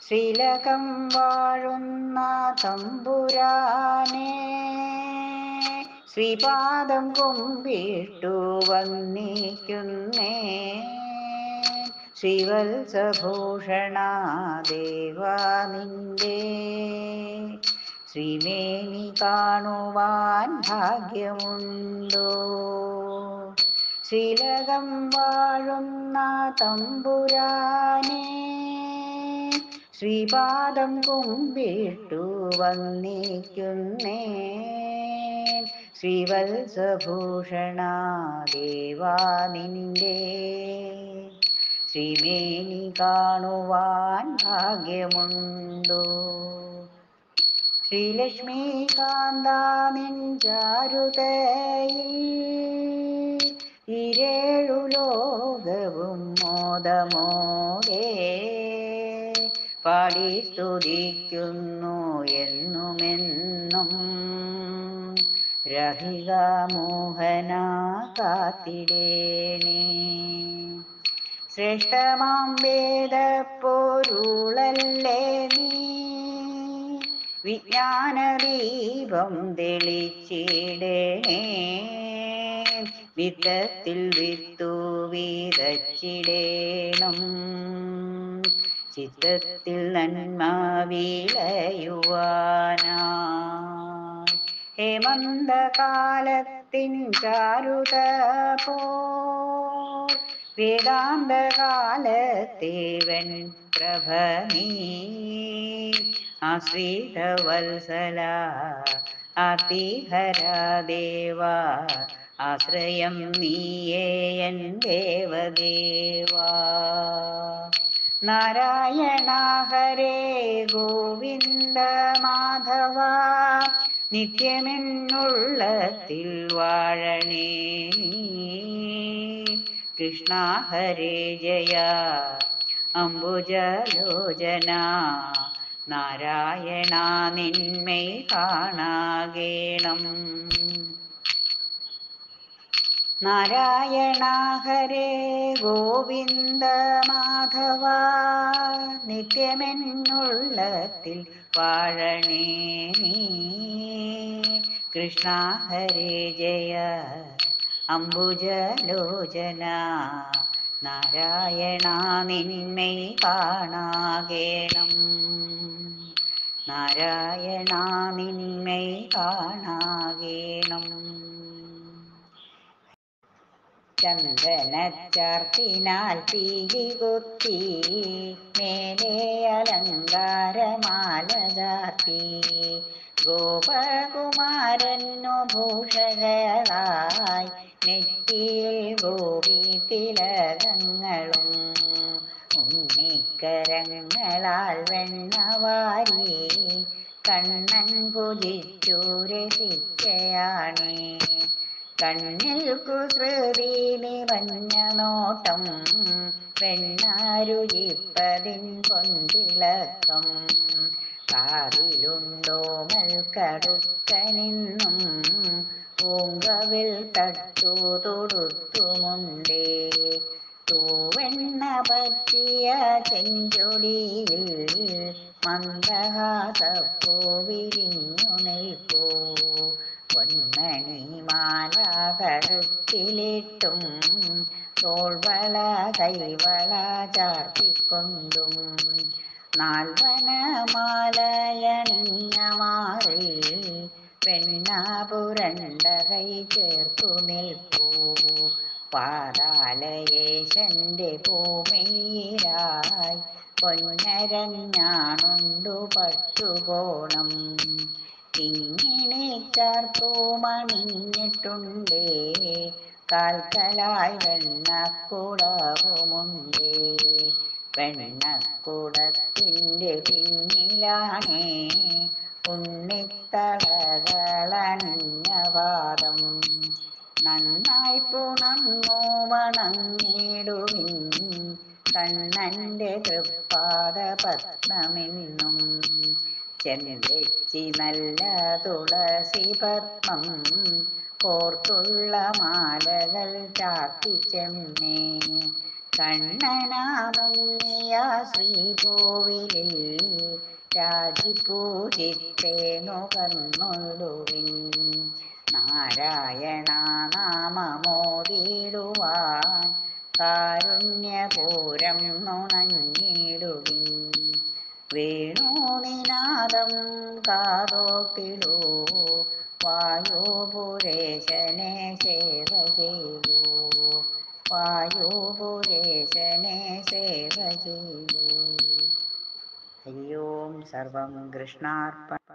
ശ്രീലകം വാഴുന്ന തമ്പുരാനെ ശ്രീപാദം കുമ്പിട്ടു വന്നിക്കുന്നേ ശ്രീവത്സഭൂഷണ ദേവാ നിന്റെ ശ്രീമേനി കാണുവാൻ ഭാഗ്യമുണ്ടോ ശ്രീലകം വാഴുന്ന തമ്പുരാനെ ശ്രീപാദം കുമ്പിട്ടു വന്നിക്കുന്നേ ശ്രീവത്സഭൂഷണ ദേവാ നിന്റെ ശ്രീമേനി കാണുവാൻ ഭാഗ്യമുണ്ടോ ശ്രീലക്ഷ്മി കാന്താനിൻ ചാരുതയിൽ ഇരേഴു ലോകവും മോദമോടെ പാടി സ്തുതിക്കുന്നു എന്നുമെന്നും രഹിക മോഹന കാത്തിടേണേ ശ്രേഷ്ഠമാം വേദപ്പൊരുളല്ലേ നീ വിജ്ഞാനദീപം തെളിച്ചിടണേ വിത്തത്തിൽ വിത്തു വീതച്ചിടേണം ചിത്തത്തിൽ നന്മ വീളയുവാനായി ഹേമന്തകാലത്തിൻ ചാരുത പോ വേദാന്തകാലത്തെ വെൺ പ്രഭ നീ ആശ്രിത വത്സല ആർത്തിഹര ദേവ ആശ്രയം നീയേയൻ ദേവദേവാ നാരായണ ഹരേ ഗോവിന്ദ മാധവ നിത്യമെന്നുള്ളത്തിൽ വാഴണേ നീ കൃഷ്ണ ഹരേ ജയ അംബുജലോചന നാരായണ നിന്മൈ കാണാകേണം നാരായണ ഹരേ ഗോവിന്ദ മാധവ നിത്യമെന്നുള്ളത്തിൽ വാഴണേ നീ കൃഷ്ണ ഹരേ ജയ അംബുജലോചന നാരായണ നിന്മൈ കാണാകേണം നാരായണ നിന്മൈ കാണാകേണം ചന്ദനച്ചാർത്തിനാൽ പീലികുത്തി മേലെ അലങ്കാരമാല ചാർത്തി ഗോപകുമാരനു ഭൂഷകളായി നെറ്റിയിൽ ഗോപി തിലകങ്ങളും ഉണ്ണിക്കരങ്ങളാൽ വെണ്ണവാരി കണ്ണൻ ഭുജിച്ചു രസിക്കയാണേ കണ്ണിൽ കുസൃതി നിറഞ്ഞ നോട്ടം വെണ്ണാരുചിപ്പതിൻ പൊന്തിളക്കം കാതിലുണ്ടോ മൽക്കടുക്കനിന്നും പൂങ്കവിൽ തട്ടു തൊടുത്തുമുണ്ടേ തൂവെണ്ണ പറ്റിയ ചെഞ്ചൊടിയിൽ മന്ദഹാസപ്പൂ വിരിഞ്ഞു നിൽക്കൂ പൊന്മണി മാല കഴുത്തിലിട്ടും തോൾവള കൈവള ചാർത്തിക്കൊണ്ടും നാൽവനമാലയണിഞ്ഞ മാറിൽ വെണ്ണാപുരണ്ട കൈ ചേർത്തു നിൽപ്പൂ പാതാലയേശന്റെ ഭൂമിയിലായി പൊന്നരഞ്ഞാണുണ്ടു പട്ടുകോണം ഇങ്ങനെ ചാർത്തു മണിഞ്ഞിട്ടുണ്ടേ കാൽക്കലായി വെണ്ണക്കുടവുമുണ്ടേ വെണ്ണക്കുടത്തിൻ്റെ പിന്നിലാണേ ഉണ്ണിത്തളകളണിഞ്ഞ പാദം നന്നായി പുണർന്നു വണങ്ങിടുവിൻ കണ്ണന്റെ തൃപ്പാദ പത്മമെന്നും ചെന്നെച്ചി നല്ല തുളസി പത്മം കോർത്തുള്ള മാലകൾ ചാത്തി ചെമ്മേ കണ്ണനാമുങ്ങിയ ശ്രീകോവിലിൽ പൂജിത്തേ നുകർന്നൊള്ളുവിൻ നാരായണ നാമമോദിടുവാൻ കാരുണ്യപൂരം നുണഞ്ഞിടുവിൻ വേണുനിനാദം കാതോട്ടിടൂ വായുപുരേശനെ സേവ ചെയ്യൂ വായുപുരേശനെ സേവ ചെയ്യൂ ഹരി ഓം സർവം കൃഷ്ണാർപ്പ